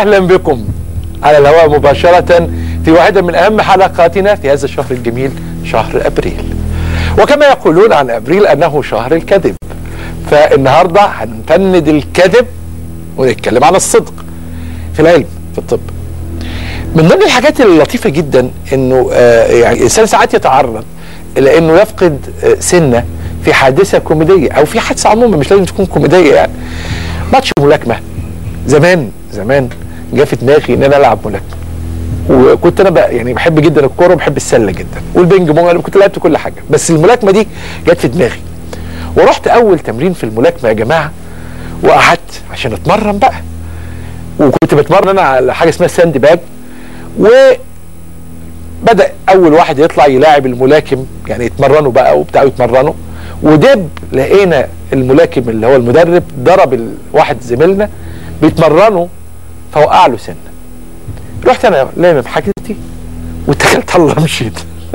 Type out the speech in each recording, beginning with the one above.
اهلا بكم على الهواء مباشرة في واحدة من اهم حلقاتنا في هذا الشهر الجميل شهر ابريل وكما يقولون عن ابريل انه شهر الكذب فالنهاردة هنفند الكذب ونتكلم عن الصدق في العلم في الطب من ضمن الحاجات اللطيفة جدا انه آه يعني الانسان ساعات يتعرض الى انه يفقد آه سنة في حادثة كوميدية او في حادثة عموما مش لازم تكون كوميدية يعني ماتش ملاكمة زمان زمان جه في دماغي ان انا العب ملاكمه وكنت انا بقى يعني بحب جدا الكوره وبحب السله جدا والبينج بونج انا كنت لعبت كل حاجه بس الملاكمه دي جت في دماغي ورحت اول تمرين في الملاكمه يا جماعه وقعدت عشان اتمرن بقى وكنت بتمرن انا على حاجه اسمها ساند باج و بدا اول واحد يطلع يلاعب الملاكم يعني يتمرنوا بقى وبتاع يتمرنوا ودب لقينا الملاكم اللي هو المدرب ضرب واحد زميلنا بيتمرنوا فوقع له سنه رحت انا لامم حاجتي واتكلت على الله مشيت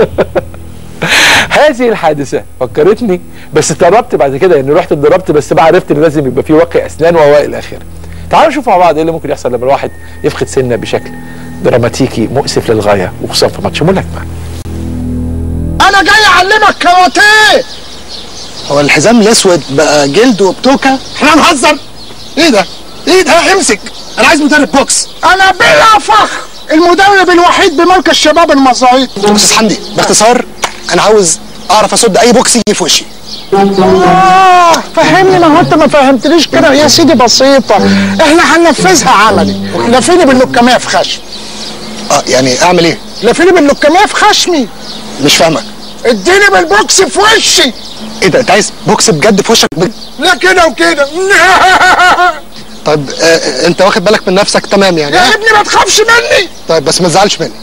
هذه الحادثه فكرتني بس اتدربت بعد كده يعني رحت اتدربت بس بقى عرفت ان لازم يبقى في واقي اسنان والى اخره تعالوا نشوف مع بعض ايه اللي ممكن يحصل لما الواحد يفقد سنه بشكل دراماتيكي مؤسف للغايه وخصوصا في ماتش ملاكمه انا جاي اعلمك كاراتيه هو الحزام الاسود بقى جلد وبتوكه احنا نهزر ايه ده ايه ده امسك انا عايز مدرب بوكس انا بلا فخر المدرب الوحيد بمركز شباب المصاريف استاذ حمدي باختصار انا عاوز اعرف اصد اي بوكس يجي في وشي آه فهمني ما هو انت ما فهمتنيش كده يا سيدي بسيطة احنا هننفذها عملي لفيني باللكمية في خشم اه يعني اعمل ايه لفيني باللكمية في خشمي مش فاهمك اديني بالبوكس في وشي ايه ده انت عايز بوكس بجد في وشك بجد؟ لا كده وكده طيب آه انت واخد بالك من نفسك تمام يعني يا ابني ما تخافش مني طيب بس ما تزعلش مني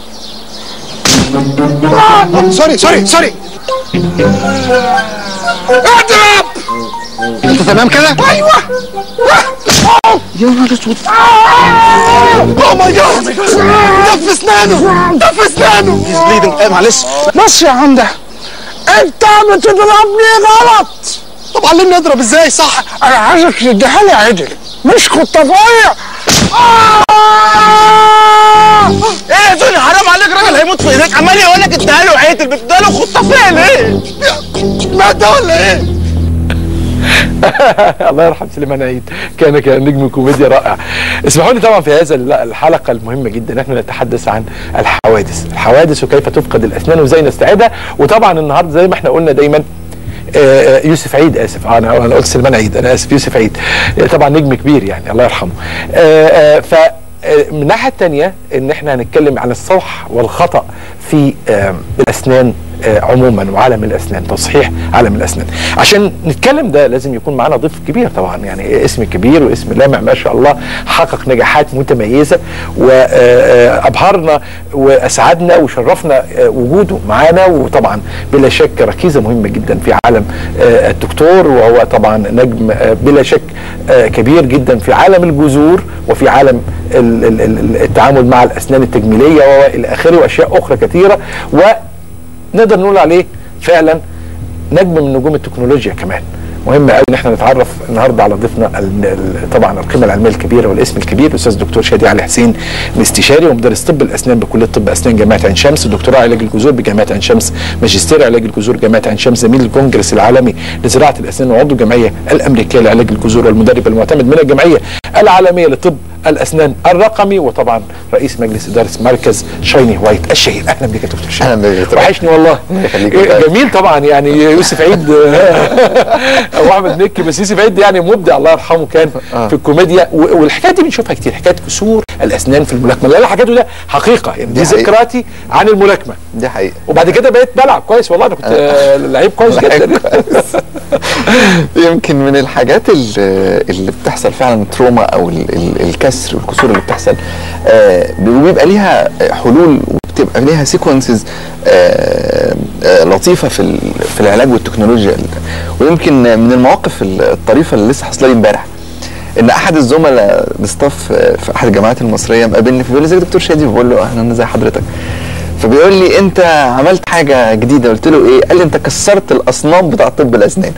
آه، سوري سوري سوري اضرب انت تمام كده ايوه يا نهار اسود اوه ماي جاد ده في اسنانه ده في اسنانه هيز بليدنج معلش بص يا عمده انت بتضربني غلط طب علمني اضرب ازاي صح انا عايزك تديها لي عدل مش خطافيه ايه يا دنيا حرام عليك راجل هيموت في ايديك عمال يقول لك اديها له عيتل بتديها له خطافيه ليه؟ مات ده ولا ايه الله يرحم سليمان عيد كان كان نجم كوميديا رائع اسمحوا لي طبعا في هذا الحلقه المهمه جدا احنا نتحدث عن الحوادث الحوادث وكيف تفقد الاسنان وازاي نستعيدها وطبعا النهارده زي ما احنا قلنا دايما آه، يوسف عيد اسف آه، انا انا قلت سليمان عيد انا اسف يوسف عيد آه، طبعا نجم كبير يعني الله يرحمه آه، آه، ف آه، من الناحيه الثانيه ان احنا هنتكلم عن الصح والخطا في آه، الاسنان آه، عموما وعالم الاسنان تصحيح عالم الاسنان عشان نتكلم ده لازم يكون معانا ضيف كبير طبعا يعني اسم كبير واسم لامع ما شاء الله حقق نجاحات متميزه وابهرنا واسعدنا وشرفنا آه، وجوده معانا وطبعا بلا شك ركيزه مهمه جدا في عالم آه، الدكتور وهو طبعا نجم آه، بلا شك آه، كبير جدا في عالم الجذور وفي عالم ال- ال- ال- التعامل مع الاسنان التجميليه والى اخره واشياء اخرى كثيره ونقدر نقول عليه فعلا نجم من نجوم التكنولوجيا كمان مهم قوي ان احنا نتعرف النهارده على ضيفنا ال- ال- طبعا القيمه العلميه الكبيره والاسم الكبير الاستاذ دكتور شادي علي حسين الاستشاري ومدرس طب الاسنان بكليه طب اسنان جامعه عين شمس دكتوراه علاج الجذور بجامعه عين شمس ماجستير علاج الجذور جامعه عين شمس زميل الكونجرس العالمي لزراعه الاسنان وعضو الجمعيه الامريكيه لعلاج الجذور والمدرب المعتمد من الجمعيه العالميه لطب الاسنان الرقمي وطبعا رئيس مجلس اداره مركز شايني وايت الشهير اهلا بك يا دكتور شايني أهلا بك يا دكتور. وحشني والله يخليك إيه، والله. جميل طبعا يعني يوسف عيد او احمد مكي بس يوسف عيد يعني مبدع الله يرحمه كان آه. في الكوميديا و- والحكايه دي بنشوفها كتير حكايه كسور الاسنان في الملاكمه اللي حكيته ده حقيقه يعني دي دي حقيقة. ذكرياتي عن الملاكمه دي حقيقة وبعد كده بقيت بلعب كويس والله انا كنت آه، لعيب كويس جدا يمكن من الحاجات اللي, اللي بتحصل فعلا تروما او ال- ال- الكسر والكسور اللي بتحصل آه، وبيبقى ليها حلول وبتبقى ليها سيكونسز لطيفه في ال- في العلاج والتكنولوجيا ويمكن من المواقف الطريفه اللي لسه حاصله لي امبارح ان احد الزملاء الستاف في احد الجامعات المصريه مقابلني فبيقول لي ازيك يا دكتور شادي بقول له اهلا ازي حضرتك فبيقول لي انت عملت حاجه جديده قلت له ايه قال لي انت كسرت الاصنام بتاع طب الاسنان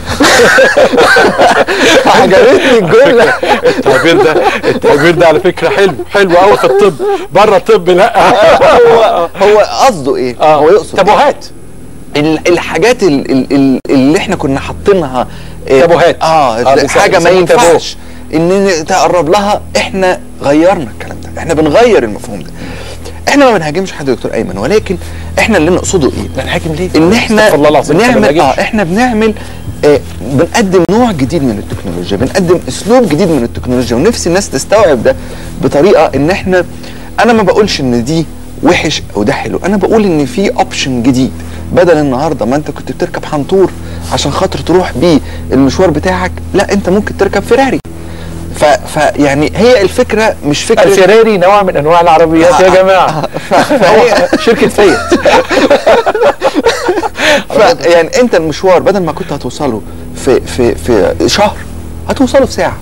عجبتني الجمله التعبير ده التعبير ده على فكره حلو حلو قوي في الطب بره الطب لا هو هو قصده ايه اه هو يقصد طب إيه؟ وهات ال- الحاجات ال- ال- ال- اللي احنا كنا حاطينها آه، تابوهات. اه, آه، ده بيسموه- حاجه ما بيسموه تابو. ينفعش ان تقرب لها احنا غيرنا الكلام ده احنا بنغير المفهوم ده احنا ما بنهاجمش حد يا دكتور ايمن ولكن احنا اللي نقصده ايه بنحاكم ليه؟ ان احنا استغفر الله العظيم، إحنا بنعمل بنهاجمش. اه احنا بنعمل آه بنقدم نوع جديد من التكنولوجيا بنقدم اسلوب جديد من التكنولوجيا ونفسي الناس تستوعب ده بطريقه ان احنا انا ما بقولش ان دي وحش او ده حلو انا بقول ان في اوبشن جديد بدل النهارده ما انت كنت بتركب حنطور عشان خاطر تروح بيه المشوار بتاعك لا انت ممكن تركب فيراري ف... ف يعني هي الفكره مش فكره الفيراري نوع من انواع العربيات يا جماعه ف... فهي شركه فيت ف... يعني انت المشوار بدل ما كنت هتوصله في في في شهر هتوصله في ساعه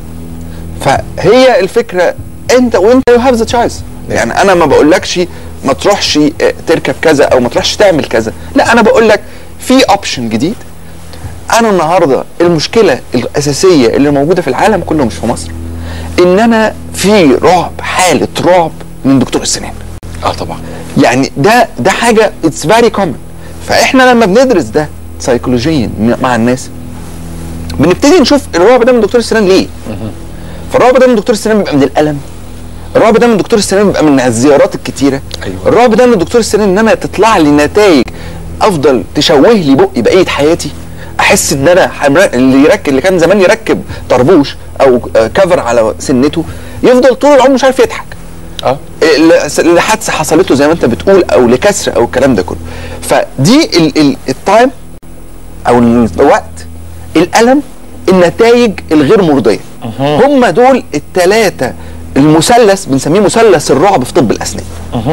فهي الفكره انت وانت يو هاف ذا تشويس يعني انا ما بقولكش ما تروحش اه، تركب كذا او ما تروحش تعمل كذا لا انا بقول لك في اوبشن جديد انا النهارده المشكله الاساسيه اللي موجوده في العالم كله مش في مصر ان انا في رعب حاله رعب من دكتور السنان اه طبعا يعني ده ده حاجه اتس فيري كومن فاحنا لما بندرس ده سيكولوجيا مع الناس بنبتدي نشوف الرعب ده من دكتور السنان ليه فالرعب ده من دكتور السنان بيبقى من الالم الرعب ده من دكتور السنان بيبقى من الزيارات الكتيره أيوة. الرعب ده من دكتور السنان ان انا تطلع لي نتائج افضل تشوه لي بقي بقيه حياتي احس ان انا حمرا- اللي يركب اللي كان زمان يركب طربوش او آه، كفر على سنته يفضل طول العمر مش عارف يضحك اه ل- لحادثه حصلت له زي ما انت بتقول او لكسر او الكلام ده كله فدي ال- ال- التايم او الوقت الالم النتائج الغير مرضيه هم دول الثلاثه المثلث بنسميه مثلث الرعب في طب الاسنان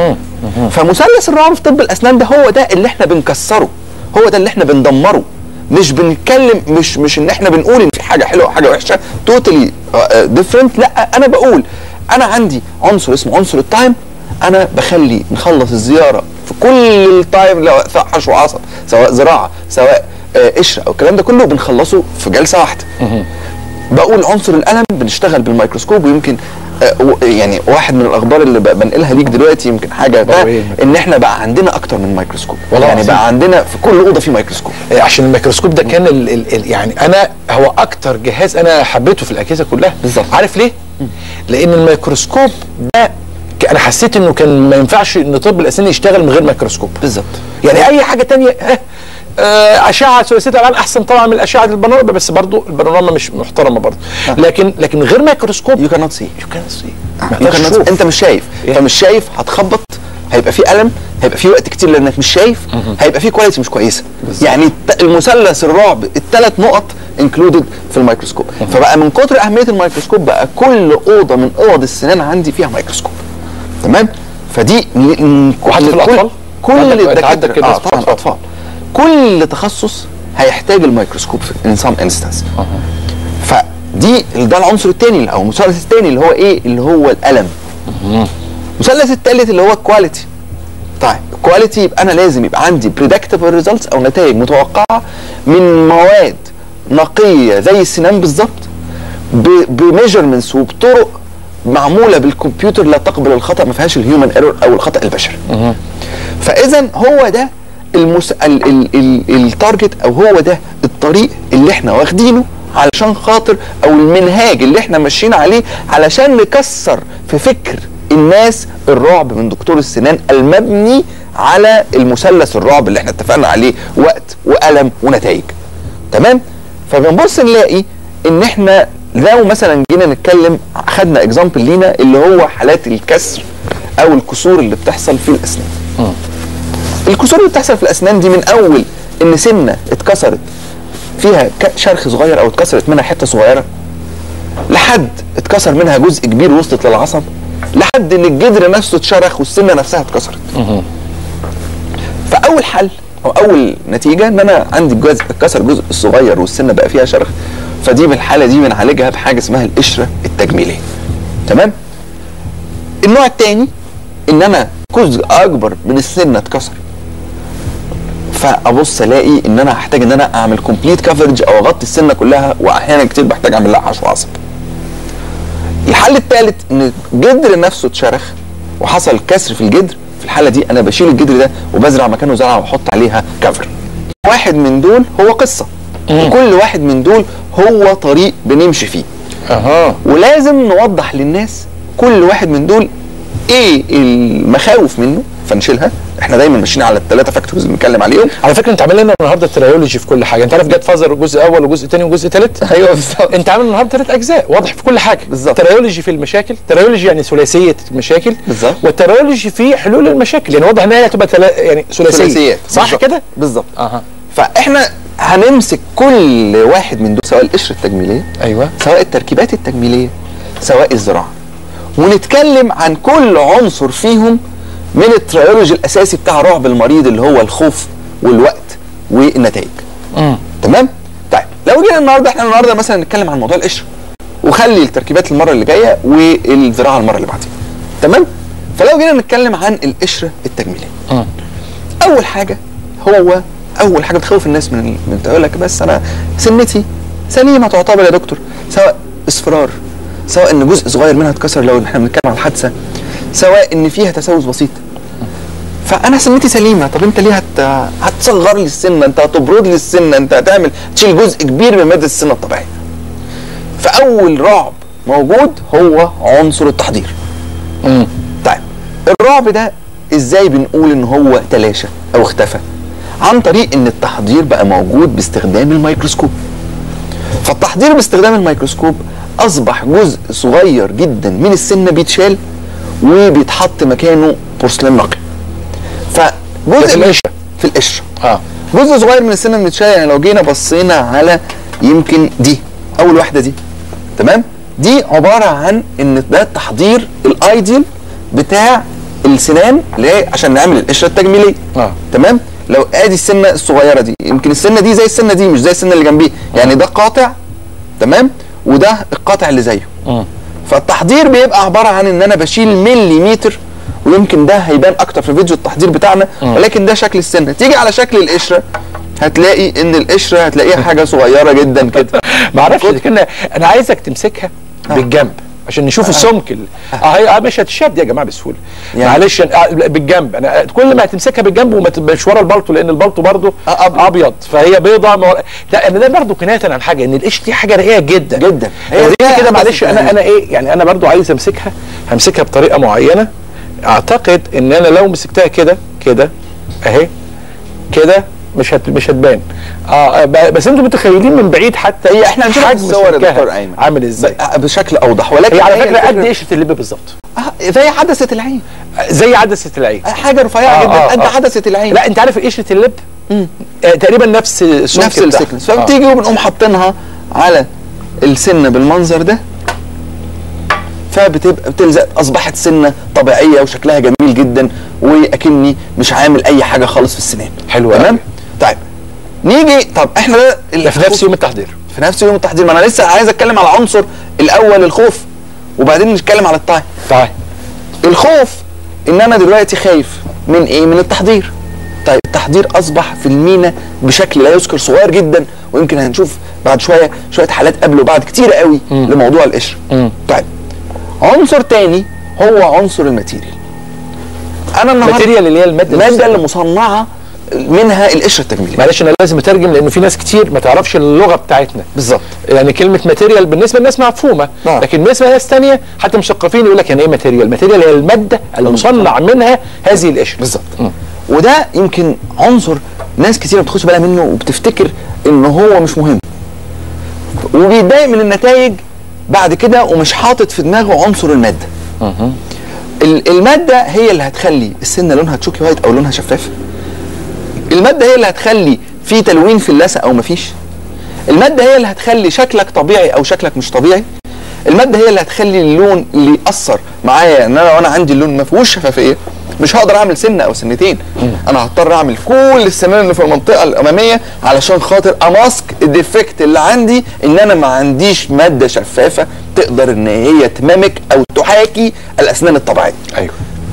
فمثلث الرعب في طب الاسنان ده هو ده اللي احنا بنكسره هو ده اللي احنا بندمره مش بنتكلم مش مش ان احنا بنقول ان في حاجه حلوه وحاجه وحشه توتالي ديفرنت لا انا بقول انا عندي عنصر اسمه عنصر التايم انا بخلي نخلص الزياره في كل التايم لو سواء حشو عصب سواء زراعه سواء آه، قشره او الكلام ده كله بنخلصه في جلسه واحده بقول عنصر الالم بنشتغل بالميكروسكوب ويمكن آه، و- يعني واحد من الاخبار اللي ب- بنقلها ليك دلوقتي يمكن حاجه ده ضروري الميكروسكوب. ان احنا بقى عندنا اكتر من ميكروسكوب والله يعني العظيم. بقى عندنا في كل اوضه في ميكروسكوب إيه، عشان الميكروسكوب ده كان ال ال ال يعني انا هو اكتر جهاز انا حبيته في الاجهزه كلها بالظبط. عارف ليه لان الميكروسكوب ده ك- انا حسيت انه كان ما ينفعش ان طب الاسنان يشتغل من غير ميكروسكوب بالظبط يعني اي حاجه تانية ها، آه، اشعه ثلاثيه الالعاب احسن طبعا من الاشعه البانوراما بس برضو البانوراما مش محترمه برضو لكن لكن غير ميكروسكوب يو كانوت سي يو كان سي You cannot- انت مش شايف Yeah. فمش شايف هتخبط هيبقى في الم هيبقى في وقت كتير لانك مش شايف هيبقى في كواليتي مش كويسه يعني الت- المثلث الرعب الثلاث نقط انكلودد في الميكروسكوب فبقى من كتر اهميه الميكروسكوب بقى كل اوضه من اوض السنان عندي فيها ميكروسكوب تمام فدي ل- م- وحتى في كل- الأطفال؟ كل عندك- أنت الدكاتره عندك كده اه أطفال؟ طبعا الاطفال كل تخصص هيحتاج الميكروسكوب ان سام انستنس فدي ده العنصر الثاني او المثلث الثاني اللي هو ايه اللي هو الالم المثلث الثالث اللي هو الكواليتي طيب الكواليتي يبقى انا لازم يبقى عندي بريدكتبل ريزلتس او نتائج متوقعه من مواد نقيه زي السنان بالظبط بميجرمنتس وبطرق معموله بالكمبيوتر لا تقبل الخطا ما فيهاش الهيومن ايرور او الخطا البشري فاذا هو ده المس... ال... ال... ال... التارجت او هو ده الطريق اللي احنا واخدينه علشان خاطر او المنهاج اللي احنا ماشيين عليه علشان نكسر في فكر الناس الرعب من دكتور السنان المبني على المثلث الرعب اللي احنا اتفقنا عليه وقت والم ونتائج تمام فبنبص نلاقي ان احنا لو مثلا جينا نتكلم خدنا اكزامبل لينا اللي هو حالات الكسر او الكسور اللي بتحصل في الاسنان الكسور اللي بتحصل في الاسنان دي من اول ان سنه اتكسرت فيها ك- شرخ صغير او اتكسرت منها حته صغيره لحد اتكسر منها جزء كبير وصلت للعصب لحد ان الجدر نفسه اتشرخ والسنه نفسها اتكسرت فاول حل او اول نتيجه ان انا عندي جزء اتكسر جزء الصغير والسنه بقى فيها شرخ فدي بالحاله دي بنعالجها بحاجه اسمها القشره التجميليه تمام النوع الثاني ان انا جزء اكبر من السنه اتكسر فابص الاقي ان انا هحتاج ان انا اعمل كومبليت كفرج او اغطي السنه كلها واحيانا كتير بحتاج اعمل لها حشو عصب الحل الثالث ان الجدر نفسه اتشرخ وحصل كسر في الجدر في الحاله دي انا بشيل الجدر ده وبزرع مكانه زرعه واحط عليها كفر واحد من دول هو قصه وكل واحد من دول هو طريق بنمشي فيه اها ولازم نوضح للناس كل واحد من دول ايه المخاوف منه فنشيلها احنا دايما ماشيين على الثلاثه فاكتورز اللي بنتكلم عليهم على فكره انت عامل لنا النهارده تريولوجي في كل حاجه انت عارف جت فازر جزء اول وجزء ثاني وجزء ثالث ايوه بالظبط انت عامل النهارده ثلاث اجزاء واضح في كل حاجه بالظبط. تريولوجي في المشاكل تريولوجي يعني ثلاثيه المشاكل بالظبط. والتريولوجي في حلول المشاكل يعني واضح ان هي هتبقى تلا... يعني ثلاثيه ثلاثيات صح بالظبط. كده بالظبط اها فاحنا هنمسك كل واحد من دول سواء القشره التجميليه ايوه سواء التركيبات التجميليه سواء الزراعه ونتكلم عن كل عنصر فيهم من التريولوجي الاساسي بتاع رعب المريض اللي هو الخوف والوقت والنتائج تمام طيب لو جينا النهارده احنا النهارده مثلا نتكلم عن موضوع القشره وخلي التركيبات المره اللي جايه والزراعه المره اللي بعديها تمام فلو جينا نتكلم عن القشره التجميليه اول حاجه هو اول حاجه بتخوف الناس من من تقول لك بس انا سنتي سليمه تعتبر يا دكتور سواء اصفرار سواء ان جزء صغير منها اتكسر لو احنا بنتكلم عن الحادثه سواء ان فيها تسوس بسيط فانا سنتي سليمه طب انت ليه هت... هتصغر لي السنه انت هتبرد لي السنه انت هتعمل تشيل جزء كبير من ماده السنه الطبيعيه فاول رعب موجود هو عنصر التحضير طيب الرعب ده ازاي بنقول ان هو تلاشى او اختفى عن طريق ان التحضير بقى موجود باستخدام الميكروسكوب فالتحضير باستخدام الميكروسكوب اصبح جزء صغير جدا من السنه بيتشال وبيتحط مكانه بورسلين نقي فجزء في من- القشرة. في القشره اه جزء صغير من السنه بنتشال يعني لو جينا بصينا على يمكن دي اول واحده دي تمام دي عباره عن ان ده التحضير الايديال بتاع السنان ليه عشان نعمل القشره التجميليه آه. تمام لو ادي السنه الصغيره دي يمكن السنه دي زي السنه دي مش زي السنه اللي جنبيه يعني ده قاطع تمام وده القاطع اللي زيه فالتحضير بيبقى عباره عن ان انا بشيل مليمتر ويمكن ده هيبان اكتر في فيديو التحضير بتاعنا ولكن ده شكل السنه تيجي على شكل القشره هتلاقي ان القشره هتلاقيها حاجه صغيره جدا كده ما اعرفش كنا انا عايزك تمسكها بالجنب عشان نشوف السمك ال- اه هي آه مش هتشد يا جماعه بسهوله يعني- معلش أنا- آه، بالجنب انا كل ما هتمسكها بالجنب وما تبقاش ورا البلطو لان البلطو برضه آه، أبيض. ابيض فهي بيضه ما ورا- لا انا ده برضه كنايه عن حاجه ان القش دي حاجه رقيقه جدا جدا. هي هي دي كده أحدث معلش انا التغيير. انا ايه يعني انا برضه عايز امسكها همسكها بطريقه معينه اعتقد ان انا لو مسكتها كده كده اهي كده مش هت مش هتبان اه ب- بس انتوا متخيلين من بعيد حتى هي احنا هنشوف حجم الصور يا سمكها دكتور ايمن عامل ازاي ب- بشكل اوضح ولكن هي على فكره الفكرة- قد قشره اللب بالظبط آه، زي عدسه العين زي عدسه العين حاجه رفيعه آه، جدا آه، قد آه. عدسه العين لا انت عارف قشره اللب آه تقريبا نفس السمك نفس بتاعها. السكنس آه. فبتيجي وبنقوم حاطينها على السنه بالمنظر ده فبتبقى بتلزق اصبحت سنه طبيعيه وشكلها جميل جدا واكني مش عامل اي حاجه خالص في السنان حلو تمام أوي. طيب نيجي طب احنا ده ده في نفس يوم التحضير في نفس يوم التحضير ما انا لسه عايز اتكلم على عنصر الاول الخوف وبعدين نتكلم على الطعن طيب الخوف ان انا دلوقتي خايف من ايه من التحضير طيب التحضير اصبح في المينا بشكل لا يذكر صغير جدا ويمكن هنشوف بعد شويه شويه حالات قبل وبعد كتير قوي لموضوع القشر طيب عنصر تاني هو عنصر الماتيريال انا النهارده ماتيريال اللي هي الماده الماده نفسها. اللي مصنعه منها القشره التجميليه معلش انا لازم اترجم لانه في ناس كتير ما تعرفش اللغه بتاعتنا بالظبط يعني كلمه ماتيريال بالنسبه للناس مفهومه آه. لكن بالنسبه لناس ثانيه حتى مثقفين يقول لك يعني ايه ماتيريال ماتيريال هي الماده المصنع منها هذه القشره بالظبط وده يمكن عنصر ناس كتير بتخش بالها منه وبتفتكر ان هو مش مهم وبيتضايق من النتائج بعد كده ومش حاطط في دماغه عنصر الماده ال- الماده هي اللي هتخلي السنه لونها تشوكي وايت او لونها شفاف الماده هي اللي هتخلي في تلوين في اللثه او مفيش الماده هي اللي هتخلي شكلك طبيعي او شكلك مش طبيعي الماده هي اللي هتخلي اللون اللي ياثر معايا ان انا لو انا عندي اللون ما فيهوش شفافيه مش هقدر اعمل سنه او سنتين انا هضطر اعمل كل السنان اللي في المنطقه الاماميه علشان خاطر اماسك الديفكت اللي عندي ان انا ما عنديش ماده شفافه تقدر ان هي تمامك او تحاكي الاسنان الطبيعيه ايوه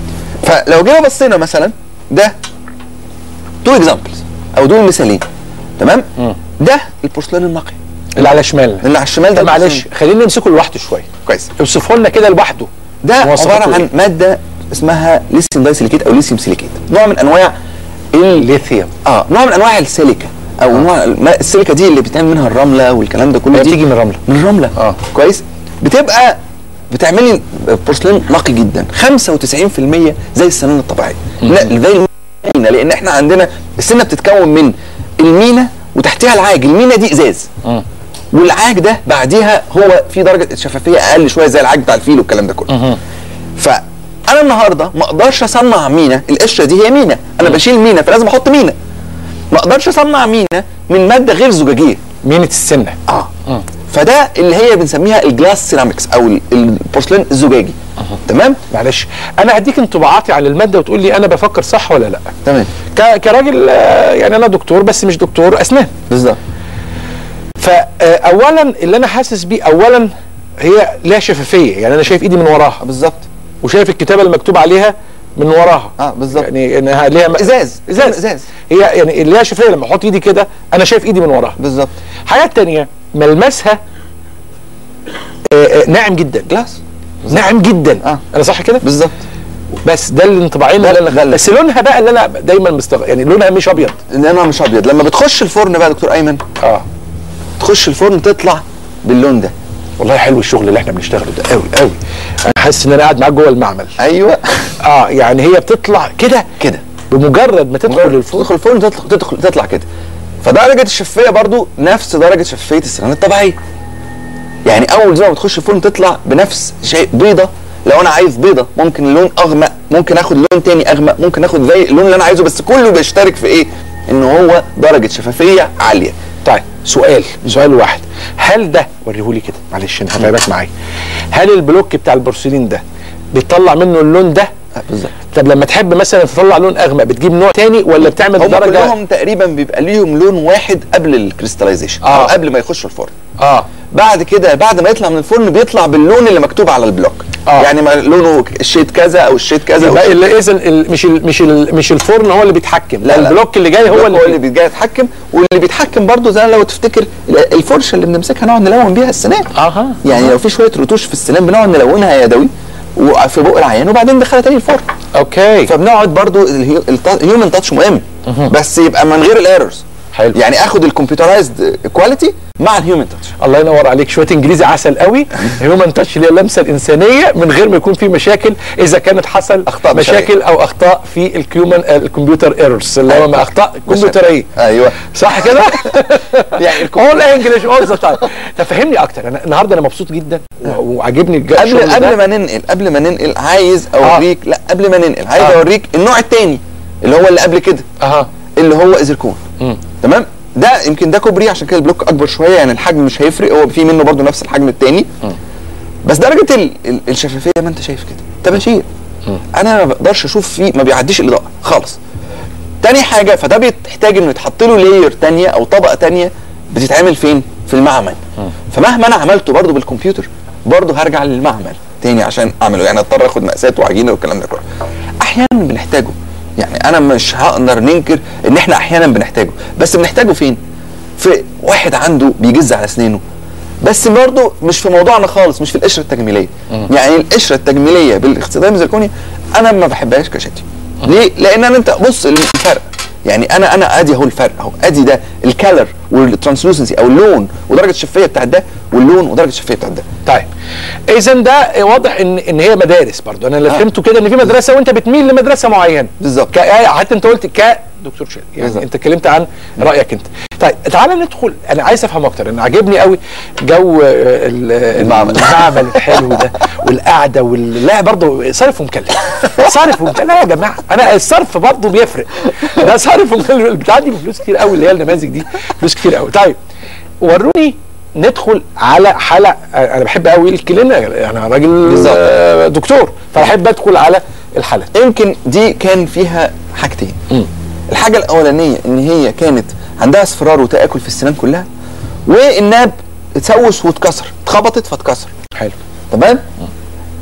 فلو جينا بصينا مثلا ده تو اكزامبلز او دول مثالين تمام ده البورسلان النقي اللي على شمال اللي على الشمال ده ده معلش البورسلان. خلينا نمسكه لوحده شويه كويس اوصفه لنا كده لوحده ده مواصفاته عباره عن إيه؟ ماده اسمها ليثيوم داي سيليكيت او ليثيوم سيليكيت نوع من انواع ال ليثيوم اه نوع من انواع السيليكا او نوع الم- السيليكا دي اللي بتعمل منها الرمله والكلام ده كله هي دي بتيجي من الرمله من الرمله آه. كويس بتبقى بتعملي بورسلين نقي جدا 95% زي السنان الطبيعيه لا زي المينا لان احنا عندنا السنه بتتكون من المينا وتحتها العاج المينا دي ازاز والعاج ده بعديها هو في درجه شفافيه اقل شويه زي العاج بتاع الفيل والكلام ده كله فانا النهارده ما اقدرش اصنع مينا القشره دي هي مينا انا بشيل مينا فلازم احط مينا ما اقدرش اصنع مينا من ماده غير زجاجيه مينة السنه اه فده اللي هي بنسميها الجلاس سيراميكس او ال- البورسلين الزجاجي تمام معلش انا هديك انطباعاتي عن الماده وتقول لي انا بفكر صح ولا لا تمام ك- كراجل آه، يعني انا دكتور بس مش دكتور اسنان بالظبط فاولا اللي انا حاسس بيه اولا هي لها شفافيه يعني انا شايف ايدي من وراها بالظبط وشايف الكتابه اللي مكتوب عليها من وراها اه بالظبط يعني انها ليها م- ازاز ازاز ازاز هي يعني اللي ليها شفافيه لما احط ايدي كده انا شايف ايدي من وراها بالظبط حاجه تانية ملمسها آه، آه، ناعم جدا جلاس ناعم جدا آه. انا صح كده بالظبط بس ده الانطباعين ده- اللي ده انا اللي- بس لونها بقى اللي انا دايما مستغرب يعني لونها مش ابيض انما مش ابيض لما بتخش الفرن بقى يا دكتور ايمن اه تخش الفرن تطلع باللون ده والله حلو الشغل اللي احنا بنشتغله ده قوي قوي انا حاسس ان انا قاعد معاك جوه المعمل ايوه اه يعني هي بتطلع كده كده بمجرد ما تدخل الفرن تدخل الفرن تدخل تدخل تطلع كده فدرجه الشفافيه برضو نفس درجه شفافيه السنان الطبيعيه يعني اول زي ما بتخش الفرن تطلع بنفس شيء بيضه لو انا عايز بيضه ممكن لون اغمق ممكن اخد لون تاني اغمق ممكن اخد زي اللون اللي انا عايزه بس كله بيشترك في ايه ان هو درجه شفافيه عاليه طيب سؤال سؤال واحد هل ده وريهولي كده معلش انا هتعبك معايا هل البلوك بتاع البورسلين ده بيطلع منه اللون ده آه، بالظبط طب لما تحب مثلا تطلع لون اغمق بتجيب نوع تاني ولا بتعمل هم درجه كلهم تقريبا بيبقى ليهم لون واحد قبل الكريستاليزيشن آه. او قبل ما يخشوا الفرن اه بعد كده بعد ما يطلع من الفرن بيطلع باللون اللي مكتوب على البلوك آه. يعني ما لونه الشيد كذا او الشيد كذا أو يبقى الشيد اللي اذا ال- مش ال مش ال مش الفرن هو اللي بيتحكم لا، لا. البلوك اللي جاي هو هو اللي, اللي بيجي يتحكم واللي بيتحكم برضه زي لو تفتكر الفرشه اللي بنمسكها نقعد نلون بيها السنان اها يعني لو في شويه رتوش في السنان بنقعد نلونها يدوي وفي بق العيان وبعدين ندخلها تاني الفرن اوكي فبنقعد برضه الهيومن تاتش مهم بس يبقى من غير الايرورز حلو. يعني اخد الكمبيوترايزد كواليتي مع الهيومن تاتش الله ينور عليك شويه انجليزي عسل قوي هيومن تاتش اللي هي اللمسه الانسانيه من غير ما يكون في مشاكل اذا كانت حصل أخطاء بشرية. مشاكل او اخطاء في الكيومن الكمبيوتر ايرورز اللي هو اخطاء كمبيوتريه ايوه صح كده؟ يعني اول انجلش اول ذا تايم طب فهمني اكتر انا النهارده انا مبسوط جدا و- وعاجبني الج- قبل الشغل قبل ده. ما ننقل قبل ما ننقل عايز اوريك لا قبل ما ننقل عايز آه. اوريك النوع الثاني اللي هو اللي قبل كده اها اللي هو ازركون تمام ده يمكن ده كوبري عشان كده البلوك اكبر شويه يعني الحجم مش هيفرق هو في منه برضو نفس الحجم الثاني بس درجه ال ال الشفافيه ما انت شايف كده طباشير انا ما بقدرش اشوف فيه ما بيعديش الاضاءه خالص تاني حاجه فده بيحتاج انه يتحط له لاير تانية او طبقه تانية بتتعمل فين في المعمل فمهما انا عملته برضو بالكمبيوتر برضو هرجع للمعمل تاني عشان اعمله يعني اضطر اخد مقاسات وعجينه والكلام ده كله احيانا بنحتاجه يعني انا مش هقدر ننكر ان احنا احيانا بنحتاجه بس بنحتاجه فين في واحد عنده بيجز على اسنانه بس برضه مش في موضوعنا خالص مش في القشره التجميليه يعني القشره التجميليه بالاستخدام الزركوني انا ما بحبهاش كشتي ليه لان انا انت بص الفرق يعني انا انا ادي اهو الفرق اهو ادي ده الكالر والترانسلوسنسي او اللون ودرجه الشفافيه بتاعت ده واللون ودرجه الشفافيه بتاعت ده طيب اذا ده واضح ان ان هي مدارس برضو انا اللي آه. فهمته كده ان في مدرسه وانت بتميل لمدرسه معينه بالظبط. ك- حتى انت قلت ك دكتور شادي يعني بالظبط. انت اتكلمت عن رايك انت طيب تعالى ندخل انا عايز افهم اكتر انا عاجبني قوي جو آه، ال- المعمل. المعمل الحلو ده والقعده وال لا برضه صرف ومكلف صرف ومكلف لا يا جماعه انا الصرف برضه بيفرق ده صرف ومكلف بتعدي بفلوس كتير قوي اللي هي النماذج دي فلوس كتير قوي طيب وروني ندخل على حلقه انا بحب قوي الكلينة انا راجل بالظبط. آه، دكتور فبحب ادخل على الحلقه يمكن دي كان فيها حاجتين الحاجه الاولانيه ان هي كانت عندها اصفرار وتاكل في السنان كلها والناب اتسوس واتكسر اتخبطت فاتكسر حلو تمام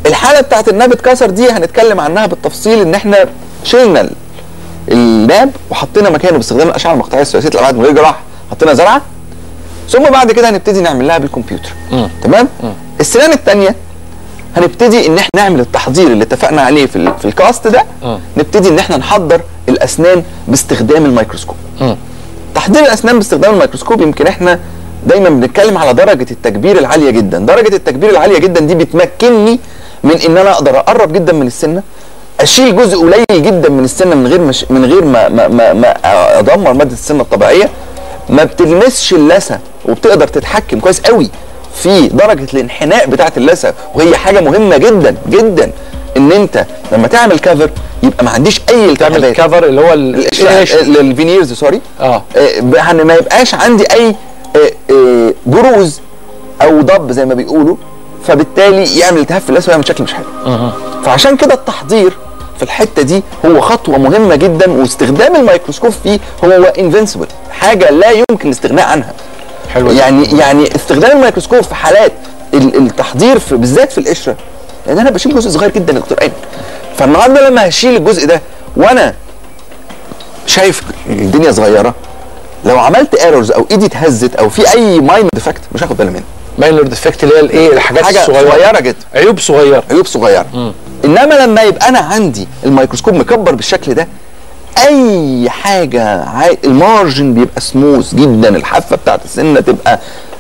الحاله بتاعت الناب اتكسر دي هنتكلم عنها بالتفصيل ان احنا شلنا ال- الناب وحطينا مكانه باستخدام الاشعه المقطعيه الثلاثيه الابعاد من غير جراحه حطينا زرعه ثم بعد كده هنبتدي نعمل لها بالكمبيوتر تمام السنان الثانيه هنبتدي ان احنا نعمل التحضير اللي اتفقنا عليه في, ال- في الكاست ده نبتدي ان احنا نحضر الاسنان باستخدام الميكروسكوب تحضير الاسنان باستخدام الميكروسكوب يمكن احنا دايما بنتكلم على درجه التكبير العاليه جدا درجه التكبير العاليه جدا دي بتمكنني من ان انا اقدر اقرب جدا من السنه اشيل جزء قليل جدا من السنه من غير مش من غير ما ما ما, ما ادمر ماده السنه الطبيعيه ما بتلمسش اللثه وبتقدر تتحكم كويس قوي في درجه الانحناء بتاعه اللثه وهي حاجه مهمه جدا جدا ان انت لما تعمل كفر يبقى ما عنديش اي تعمل التهابات كفر اللي هو ال- الشاشه الفينيرز سوري اه آه، ب- هن- ما يبقاش عندي اي آه، آه، جروز او ضب زي ما بيقولوا فبالتالي يعمل التهاب في اللثه ويعمل شكل مش حلو فعشان كده التحضير في الحته دي هو خطوه مهمه جدا واستخدام الميكروسكوب فيه هو انفنسبل حاجه لا يمكن الاستغناء عنها حلو يعني يعني استخدام الميكروسكوب في حالات ال- التحضير في بالذات في القشره لان انا بشيل جزء صغير جدا يا دكتور ايمن فالنهارده لما هشيل الجزء ده وانا شايف الدنيا صغيره لو عملت ايرورز او ايدي اتهزت او في اي مايند ديفكت مش هاخد بالي منه ماينور ديفكت اللي هي الايه الحاجات حاجه الصغيره صغيره جدا عيوب صغيره عيوب صغيره انما لما يبقى انا عندي الميكروسكوب مكبر بالشكل ده اي حاجه عاي... المارجن بيبقى سموث جدا الحافه بتاعت السنه تبقى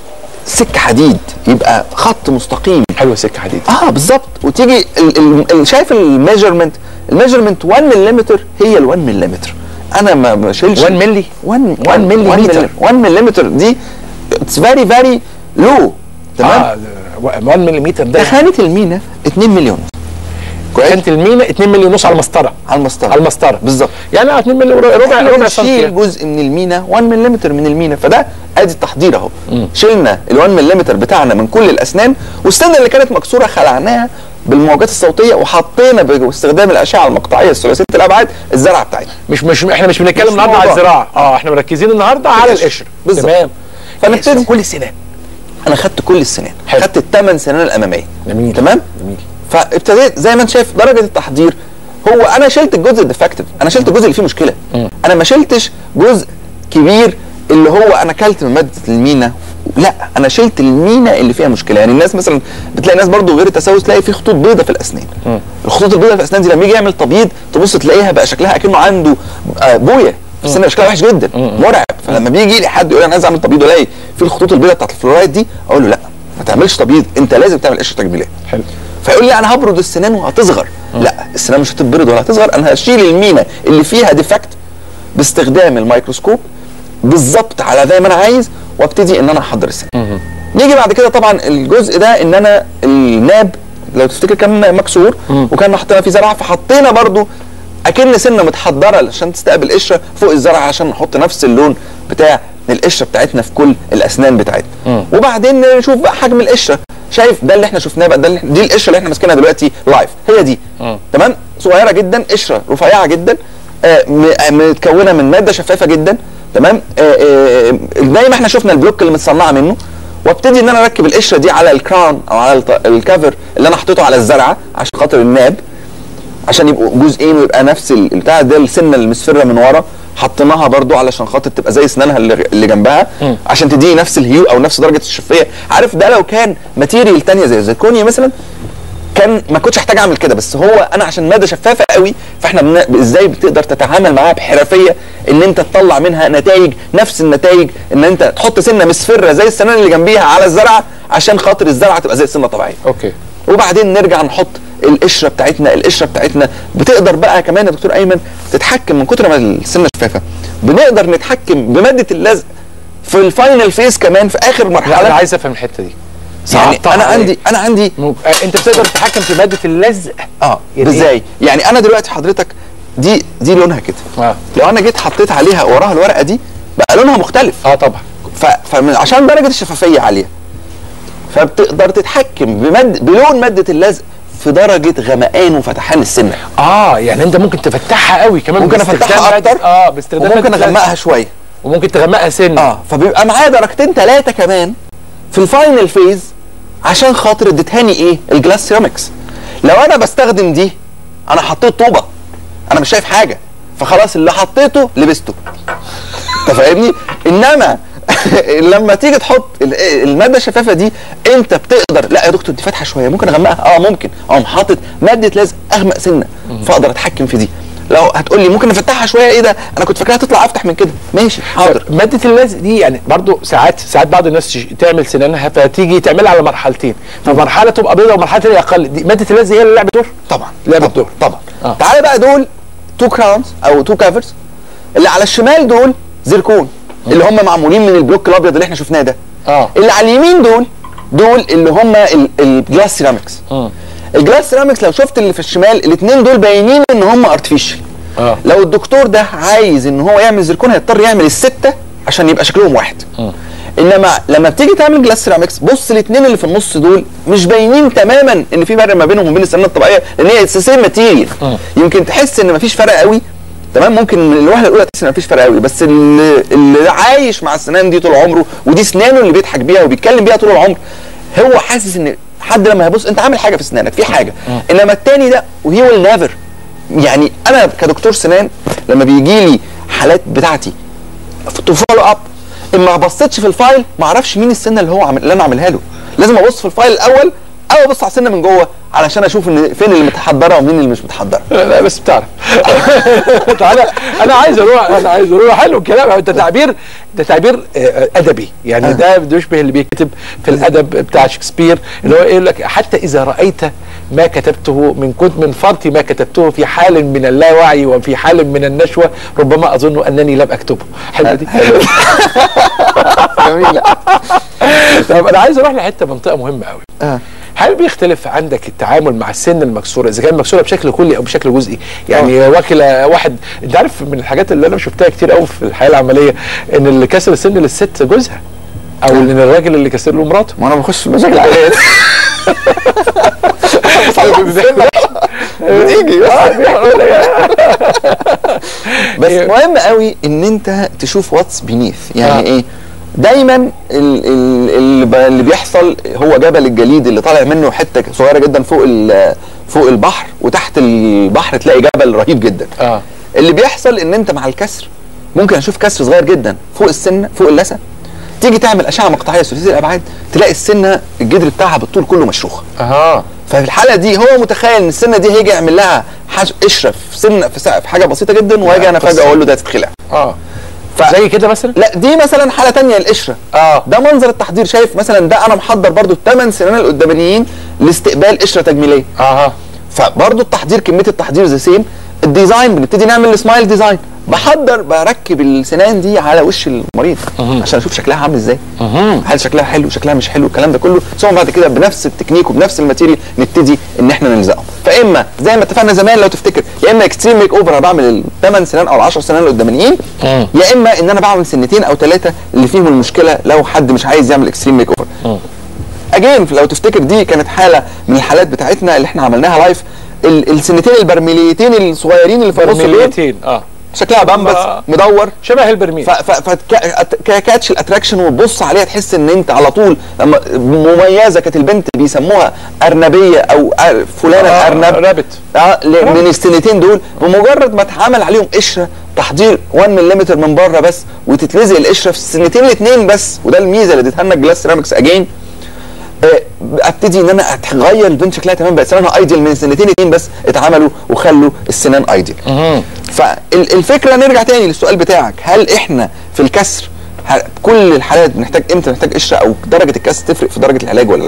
سكه حديد يبقى خط مستقيم حلوه سكه حديد اه بالظبط وتيجي ال ال ال شايف الميجرمنت الميجرمنت 1 ملم هي ال 1 ملم انا ما ما بشيلش 1 ملي 1 1 مليمتر. 1 ملم دي اتس فيري فيري لو تمام اه 1 ملم ده تخانه المينا 2 مليون كويس كانت المينا 2 مللي ونص على المسطره على المسطره على المسطره بالظبط يعني اه 2 مللي ربع ربع ربع سنتي شيل جزء من المينا 1 ملم من المينا فده ادي التحضير اهو شلنا ال 1 ملم بتاعنا من كل الاسنان والسنه اللي كانت مكسوره خلعناها بالموجات الصوتيه وحطينا باستخدام الاشعه المقطعيه الثلاثيه الابعاد الزرعه بتاعتنا مش مش احنا مش بنتكلم مش النهارده على موضوع. الزراعه اه احنا مركزين النهارده على القشر. القشر بالظبط. تمام فنبتدي. كل السنان انا خدت كل السنان حلو. خدت الثمان سنان الاماميه جميل. تمام جميل. فابتديت زي ما انت شايف درجه التحضير هو انا شلت الجزء الديفكتيف انا شلت الجزء اللي فيه مشكله انا ما شلتش جزء كبير اللي هو انا كلت من ماده المينا لا انا شلت المينا اللي فيها مشكله يعني الناس مثلا بتلاقي ناس برضو غير التسوس تلاقي في خطوط بيضاء في الاسنان الخطوط البيضاء في الاسنان دي لما يجي يعمل تبييض تبص تلاقيها بقى شكلها اكنه عنده آه، بويه في السن شكلها وحش جدا مرعب فلما بيجي لي حد يقول لي انا عايز اعمل تبييض والاقي في الخطوط البيضاء بتاعت الفلورايد دي اقول له لا ما تعملش تبييض انت لازم تعمل قشره تجميليه حلو فيقول لي انا هبرد السنان وهتصغر لا السنان مش هتتبرد ولا هتصغر انا هشيل المينا اللي فيها ديفكت باستخدام الميكروسكوب بالظبط على زي ما انا عايز وابتدي ان انا احضر السنان نيجي بعد كده طبعا الجزء ده ان انا الناب لو تفتكر كان مكسور وكان حطينا فيه زرعه فحطينا برضو اكن سنه متحضره عشان تستقبل قشره فوق الزرعه عشان نحط نفس اللون بتاع القشره بتاعتنا في كل الاسنان بتاعتنا وبعدين نشوف بقى حجم القشره شايف ده اللي احنا شفناه بقى ده اللي دي القشره اللي احنا ماسكينها دلوقتي لايف هي دي تمام صغيره جدا قشره رفيعه جدا آه، م- آه، متكونه من ماده شفافه جدا تمام آه، آه، زي ما احنا شفنا البلوك اللي متصنعه منه وابتدي ان انا اركب القشره دي على الكراون او على الط- الكفر اللي انا حطيته على الزرعه عشان خاطر الناب عشان يبقوا جزئين ويبقى نفس ال- البتاع ده السنه المسفره من ورا حطيناها برضو علشان خاطر تبقى زي اسنانها اللي اللي جنبها عشان تديني نفس الهيو او نفس درجه الشفافيه عارف ده لو كان ماتيريال تانية زي الزيركونيا مثلا كان ما كنتش احتاج اعمل كده بس هو انا عشان ماده شفافه قوي فاحنا بن... ازاي بتقدر تتعامل معاها بحرفيه ان انت تطلع منها نتائج نفس النتائج ان انت تحط سنه مسفره زي السنان اللي جنبيها على الزرعه عشان خاطر الزرعه تبقى زي السنه الطبيعيه اوكي وبعدين نرجع نحط القشره بتاعتنا القشره بتاعتنا بتقدر بقى كمان يا دكتور ايمن تتحكم من كتر ما السنه شفافه بنقدر نتحكم بماده اللزق في الفاينل فيز كمان في اخر انا مرحله عايز افهم الحته دي يعني صعبتها انا عليا. عندي انا عندي ممكن. آه، انت بتقدر تتحكم في ماده اللزق اه يعني إيه؟ ازاي يعني انا دلوقتي حضرتك دي دي لونها كده اه لو انا جيت حطيت عليها وراها الورقه دي بقى لونها مختلف اه طبعا ف... فعشان درجه الشفافيه عاليه فبتقدر تتحكم بمد... بلون ماده اللزق في درجه غمقان وفتحان السنه اه يعني انت ممكن تفتحها قوي كمان ممكن باستخدام افتحها مادة- اكتر اه باستخدام وممكن مادة اللزق. اغمقها شويه وممكن تغمقها سن اه فبيبقى معايا درجتين ثلاثه كمان في الفاينل فيز عشان خاطر اديتهاني ايه الجلاس سيراميكس لو انا بستخدم دي انا حطيت طوبه انا مش شايف حاجه فخلاص اللي حطيته لبسته انت فاهمني انما لما تيجي تحط ال- الماده الشفافه دي انت بتقدر لا يا دكتور دي فاتحه شويه ممكن اغمقها اه ممكن اقوم حاطط ماده لزق اغمق سنه فاقدر اتحكم في دي لو هتقول لي ممكن نفتحها شويه ايه ده انا كنت فاكرها تطلع افتح من كده ماشي حاضر ماده اللزق دي يعني برضو ساعات ساعات بعض الناس تش- تعمل سنانها فتيجي تعملها على مرحلتين فمرحله تبقى بيضاء ومرحله تانية اقل دي ماده اللزق هي اللي لعبت دور طبعا لعبت طبعا دور طبعا آه. تعالى بقى دول تو كراونز او تو كافرز اللي على الشمال دول زركون اللي هم معمولين من البلوك الابيض اللي احنا شفناه ده اه اللي على اليمين دول دول اللي هم ال- الجلاس سيراميكس مم. الجلاس سيراميكس لو شفت اللي في الشمال الاثنين دول باينين ان هم ارتفيشال اه لو الدكتور ده عايز ان هو يعمل زركون هيضطر يعمل السته عشان يبقى شكلهم واحد انما لما بتيجي تعمل جلاس سيراميكس بص الاثنين اللي في النص دول مش باينين تماما ان في فرق ما بينهم وبين السنه الطبيعيه لان هي سيم ماتيريال يمكن تحس ان مفيش فرق قوي تمام ممكن من الوهله الاولى تحس ان مفيش فرق قوي بس اللي, اللي عايش مع السنان دي طول عمره ودي اسنانه اللي بيضحك بيها وبيتكلم بيها طول العمر هو حاسس ان حد لما هيبص انت عامل حاجه في اسنانك في حاجه انما التاني ده وهي ويل نيفر يعني انا كدكتور سنان لما بيجي لي حالات بتاعتي تو فولو اب اما ما بصيتش في الفايل ما اعرفش مين السنه اللي هو عامل اللي انا عاملها له لازم ابص في الفايل الاول او ابص على السنه من جوه علشان اشوف ان فين اللي متحضره ومين اللي مش متحضره لا بس بتعرف تعالى انا عايز اروح انا عايز اروح حلو الكلام ده تعبير ده تعبير آه، ادبي يعني ده بيشبه اللي بيكتب في الادب بتاع شكسبير اللي هو يقول لك حتى اذا رايت ما كتبته من كنت من فرط ما كتبته في حال من اللاوعي وفي حال من النشوه ربما اظن انني لم اكتبه حلوه دي جميله طب انا عايز اروح لحته منطقه مهمه قوي آه. هل بيختلف عندك التعامل مع السن المكسوره اذا كان مكسوره بشكل كلي او بشكل جزئي يعني واكله واحد انت عارف من الحاجات اللي انا شفتها كتير قوي في الحياه العمليه ان اللي كسر السن للست جوزها او ان الراجل اللي كسر له مراته ما انا بخش في المشاكل العائليه دي. بتيجي بس مهم قوي ان انت تشوف واتس بينيث يعني آه. ايه دايما ال- ال- اللي ب- اللي بيحصل هو جبل الجليد اللي طالع منه حته صغيره جدا فوق ال- فوق البحر وتحت البحر تلاقي جبل رهيب جدا اه اللي بيحصل ان انت مع الكسر ممكن اشوف كسر صغير جدا فوق السنه فوق اللثه تيجي تعمل اشعه مقطعيه ثلاثيه الابعاد تلاقي السنه الجدر بتاعها بالطول كله مشروخ اها ففي الحاله دي هو متخيل ان السنه دي هيجي يعمل لها حاج قشره في سنه في سقف حاجه بسيطه جدا وهاجي انا فجاه اقول له ده تتخلع اه ف- زي كده مثلا لا دي مثلا حاله تانية القشره اه ده منظر التحضير شايف مثلا ده انا محضر برضو الثمان سنان القدامانيين لاستقبال قشره تجميليه اها فبرضو التحضير كميه التحضير ذا سيم الديزاين بنبتدي نعمل السمايل ديزاين بحضر بركب السنان دي على وش المريض عشان اشوف شكلها عامل ازاي هل شكلها حلو شكلها مش حلو الكلام ده كله ثم بعد كده بنفس التكنيك وبنفس الماتيريال نبتدي ان احنا نلزقه فاما زي ما اتفقنا زمان لو تفتكر يا اما اكستريم ميك اوفر انا بعمل الثمان سنان او العشر سنان القدامانيين يا اما ان انا بعمل سنتين او ثلاثه اللي فيهم المشكله لو حد مش عايز يعمل اكستريم ميك اوفر اجين لو تفتكر دي كانت حاله من الحالات بتاعتنا اللي احنا عملناها لايف ال- السنتين البرميليتين الصغيرين اللي في النص دول برميليتين اه شكلها بامبس آه. مدور شبه البرميل فكاتش الاتراكشن وتبص عليها تحس ان انت على طول لما مميزه كانت البنت بيسموها ارنبيه او أر- فلانه آه، ارنب رابت. اه ل- من السنتين دول بمجرد ما اتعمل عليهم قشره تحضير 1 ملم من بره بس وتتلزق القشره في السنتين الاثنين بس وده الميزه اللي اديتها لنا الجلاس سيراميكس اجين آه، ابتدي ان انا اتغير البنت شكلها تمام بقت سنانها ايديال من سنتين اتنين بس اتعملوا وخلوا السنان ايديال فالفكره نرجع تاني للسؤال بتاعك هل احنا في الكسر هل كل الحالات بنحتاج امتى نحتاج قشره او درجه الكسر تفرق في درجه العلاج ولا لا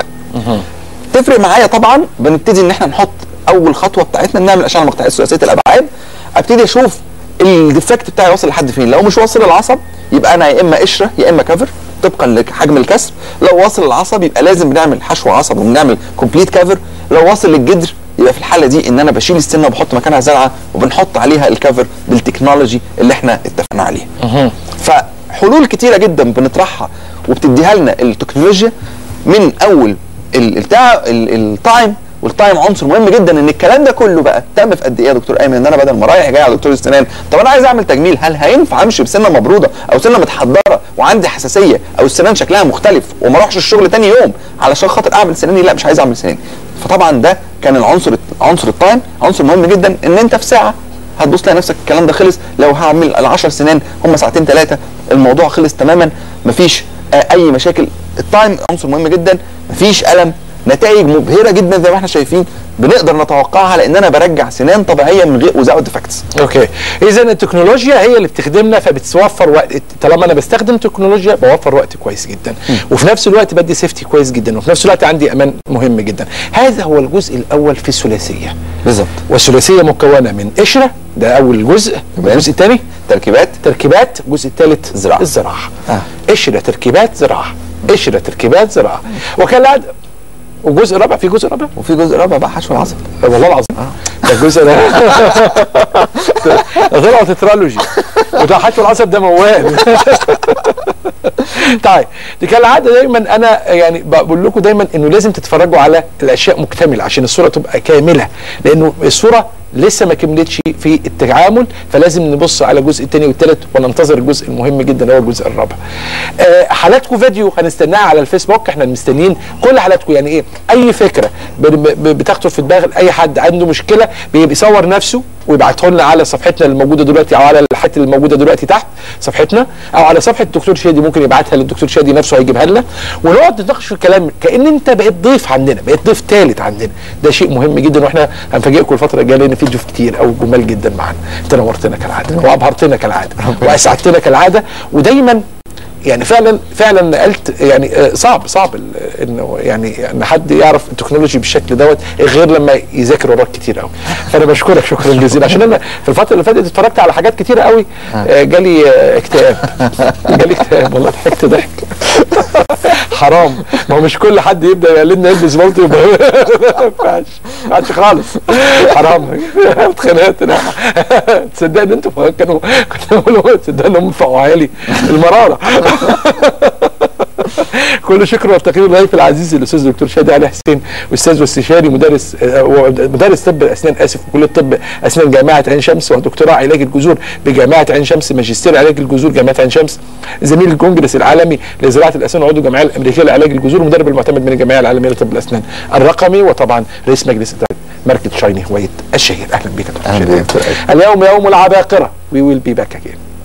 تفرق معايا طبعا بنبتدي ان احنا نحط اول خطوه بتاعتنا نعمل اشعه مقطعيه ثلاثيه الابعاد ابتدي اشوف الديفكت بتاعي واصل لحد فين لو مش واصل للعصب يبقى انا يا اما قشره يا اما كفر طبقا لحجم الكسر لو واصل للعصب يبقى لازم بنعمل حشو عصب وبنعمل كومبليت كفر لو واصل للجدر يبقى في الحاله دي ان انا بشيل السنه وبحط مكانها زرعه وبنحط عليها الكفر بالتكنولوجي اللي احنا اتفقنا عليها فحلول كتيره جدا بنطرحها وبتديها لنا التكنولوجيا من اول ال- التع... ال- التايم والتايم عنصر مهم جدا ان الكلام ده كله بقى تم في قد ايه يا دكتور ايمن ان انا بدل ما رايح جاي على دكتور السنان طب انا عايز اعمل تجميل هل هينفع امشي بسنه مبروده او سنه متحضره وعندي حساسيه او السنان شكلها مختلف وما اروحش الشغل تاني يوم علشان خاطر اعمل سناني لا مش عايز اعمل سناني فطبعا ده كان العنصر عنصر التايم عنصر مهم جدا ان انت في ساعه هتبص تلاقي نفسك الكلام ده خلص لو هعمل ال 10 سنين هم ساعتين ثلاثه الموضوع خلص تماما مفيش آه، اي مشاكل التايم عنصر مهم جدا مفيش الم نتائج مبهره جدا زي ما احنا شايفين بنقدر نتوقعها لان انا برجع سنان طبيعيه من غير وزاوت ديفكتس اوكي اذا التكنولوجيا هي اللي بتخدمنا فبتوفر وقت طالما انا بستخدم تكنولوجيا بوفر وقت كويس جدا وفي نفس الوقت بدي سيفتي كويس جدا وفي نفس الوقت عندي امان مهم جدا هذا هو الجزء الاول في الثلاثيه بالظبط والثلاثيه مكونه من قشره ده اول جزء الجزء الثاني تركيبات تركيبات الجزء الثالث زراعة. الزراعه آه. قشره تركيبات زراعه قشره تركيبات زراعه وكان العادة والجزء الرابع في جزء رابع وفي جزء رابع بقى حشو العصب والله العظيم ده الجزء ده ده طلعوا تترولوجي وده حشو العصب ده موال طيب دي كالعاده دايما انا يعني بقول لكم دايما انه لازم تتفرجوا على الاشياء مكتمله عشان الصوره تبقى كامله لانه الصوره لسه ما كملتش في التعامل فلازم نبص على الجزء الثاني والثالث وننتظر الجزء المهم جدا هو الجزء الرابع. آه حالاتكم فيديو هنستناها على الفيسبوك احنا مستنيين كل حالاتكم يعني ايه اي فكره ب- ب- بتخطر في دماغ اي حد عنده مشكله بي- بيصور نفسه ويبعته لنا على صفحتنا اللي موجوده دلوقتي او على الحته اللي موجوده دلوقتي تحت صفحتنا او على صفحه الدكتور شادي ممكن يبعتها للدكتور شادي نفسه هيجيبها لنا ونقعد نتناقش في الكلام كان انت بقيت ضيف عندنا بقيت ضيف ثالث عندنا ده شيء مهم جدا واحنا هنفاجئكم الفتره الجايه لان في ضيوف كتير قوي جمال جدا معانا انت نورتنا كالعاده وابهرتنا كالعاده واسعدتنا كالعاده ودايما يعني فعلا فعلا نقلت يعني آه، صعب صعب ال- انه يعني ان حد يعرف التكنولوجي بالشكل دوت غير لما يذاكر وراك كتير قوي فانا بشكرك شكرا جزيلا عشان انا في الفتره اللي فاتت اتفرجت على حاجات كتيره قوي آه، جالي آه، اكتئاب جالي اكتئاب والله ضحكت ضحك حرام ما هو مش كل حد يبدا يقلدنا يلبس بلطي يبقى ما ينفعش ما ينفعش خالص حرام اتخانقت انا تصدق ان انتوا كانوا كانوا بيقولوا تصدق انهم فقعوا لي المراره كل شكر والتقدير لضيف العزيز الاستاذ الدكتور شادي علي حسين استاذ واستشاري مدرس آه، مدرس طب اسنان اسف في كليه طب اسنان جامعه عين شمس ودكتوراه علاج الجذور بجامعه عين شمس ماجستير علاج الجذور جامعه عين شمس زميل الكونجرس العالمي لزراعه الاسنان وعضو الجمعيه الامريكيه لعلاج الجذور مدرب المعتمد من الجمعيه العالميه لطب الاسنان الرقمي وطبعا رئيس مجلس اداره ماركه شايني هوايه الشهير اهلا بك يا دكتور أهلا شادي. بك. اليوم يوم العباقره we will be back again